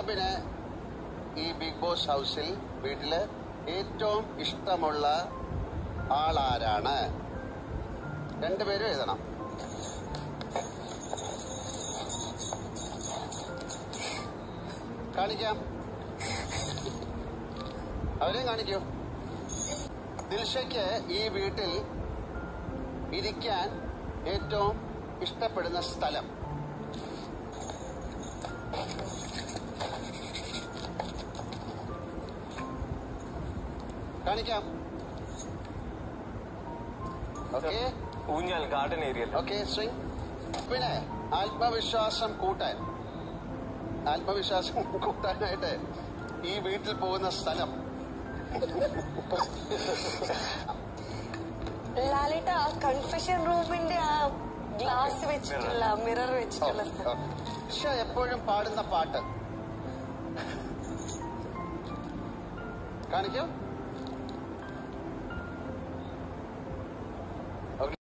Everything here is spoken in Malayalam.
ബോബിന് ഈ ബിഗ് ബോസ് ഹൗസിൽ വീട്ടില് ഏറ്റവും ഇഷ്ടമുള്ള ആളാരാണ് രണ്ടുപേരും എഴുതണം കാണിക്കാം അവരെയും കാണിക്കൂ ദിൽഷയ്ക്ക് ഈ വീട്ടിൽ ഇരിക്കാൻ ഏറ്റവും ഇഷ്ടപ്പെടുന്ന സ്ഥലം കാണിക്കാം ഓക്കെ ഊഞ്ഞാൽ ഗാർഡൻ ഏരിയ ഓക്കെ സ്വിംഗ് പിന്നെ ആത്മവിശ്വാസം കൂട്ടാൻ ആത്മവിശ്വാസം കൂട്ടാനായിട്ട് ഈ വീട്ടിൽ പോകുന്ന സ്ഥലം ലാലേട്ട ആ കൺഫെഷൻ റൂമിന്റെ ആ ഗ്ലാസ് വെച്ചിട്ടുള്ള മിറർ വെച്ചിട്ടുള്ള സ്ഥലം പക്ഷെ എപ്പോഴും പാടുന്ന പാട്ട് കാണിക്കൂ